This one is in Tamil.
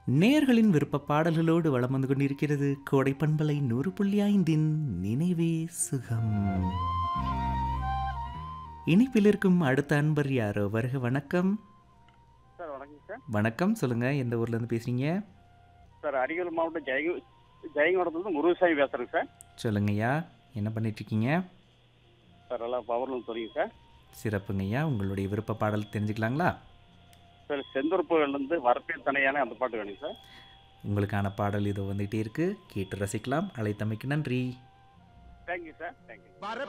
நேர்களின் விருப்ப பாடல்களோடு வலம் வந்து கொண்டிருக்கிறது கோடை பண்பலை நூறு புள்ளி ஐந்தின் நினைவே சுகம் இணைப்பில் இருக்கும் அடுத்த அன்பர் யாரோ வருக வணக்கம் சார் வணக்கம் சார் வணக்கம் சொல்லுங்க எந்த ஊர்ல இருந்து பேசுறீங்க சார் அரியலூர் மாவட்டம் ஜெயங்க ஜெயங்கோடத்துலேருந்து முருகசாமி பேசுகிறேங்க சார் சொல்லுங்கய்யா என்ன பண்ணிட்டு இருக்கீங்க சார் எல்லாம் பவர்லூர் சொல்லிங்க சார் சிறப்புங்கய்யா உங்களுடைய விருப்ப பாடல் தெரிஞ்சுக்கலாங்களா சார் செந்தூர்புகள்லேருந்து வரப்பே தனையான அந்த பாட்டு வேணுங்க சார் உங்களுக்கான பாடல் இது வந்துகிட்டே இருக்கு கேட்டு ரசிக்கலாம் அழைத்தமைக்கு நன்றி தேங்க்யூ சார் தேங்க்யூ வர